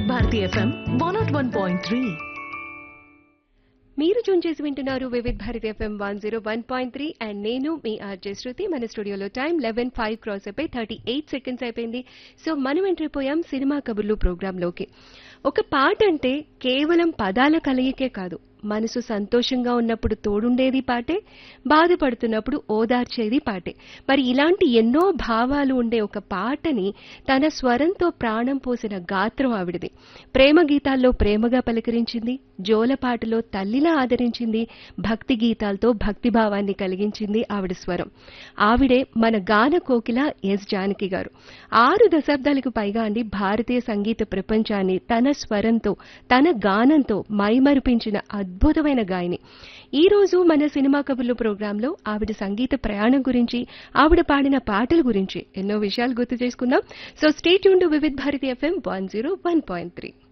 Bharati FM one not one point three మీరు tune చేసి వింటున్నారు Vividh Bharati FM one zero one point three and నేను మీ ఆర్జే శృతి మన స్టూడియోలో టైం లెవెన్ ఫైవ్ క్రాస్ అయిపోయి థర్టీ ఎయిట్ సెకండ్స్ అయిపోయింది సో మనం ఎంటర్ అయిపోయాం సినిమా కబుర్లు ప్రోగ్రాంలోకి ఒక పాట అంటే కేవలం పదాల కలయికే కాదు మనసు సంతోషంగా ఉన్నప్పుడు తోడుండేది పాటే బాధపడుతున్నప్పుడు ఓదార్చేది పాటే మరి ఇలాంటి ఎన్నో భావాలు ఉండే ఒక పాటని తన స్వరంతో ప్రాణం పోసిన గాత్రం ఆవిడది ప్రేమ గీతాల్లో ప్రేమగా పలకరించింది జోలపాటలో తల్లిలా ఆదరించింది భక్తి గీతాలతో భక్తి భావాన్ని కలిగించింది ఆవిడ స్వరం ఆవిడే మన గాన కోకిల ఎస్ జానకి గారు ఆరు దశాబ్దాలకు పైగా అండి భారతీయ సంగీత ప్రపంచాన్ని తన స్వరంతో తన గానంతో మైమరిపించిన అద్భుతమైన గాయని ఈ రోజు మన సినిమా కబుర్లు ప్రోగ్రాంలో ఆవిడ సంగీత ప్రయాణం గురించి ఆవిడ పాడిన పాటల గురించి ఎన్నో విషయాలు గుర్తు చేసుకుందాం సో స్టేట్ యూన్ to Vividh Bharati FM one zero one point three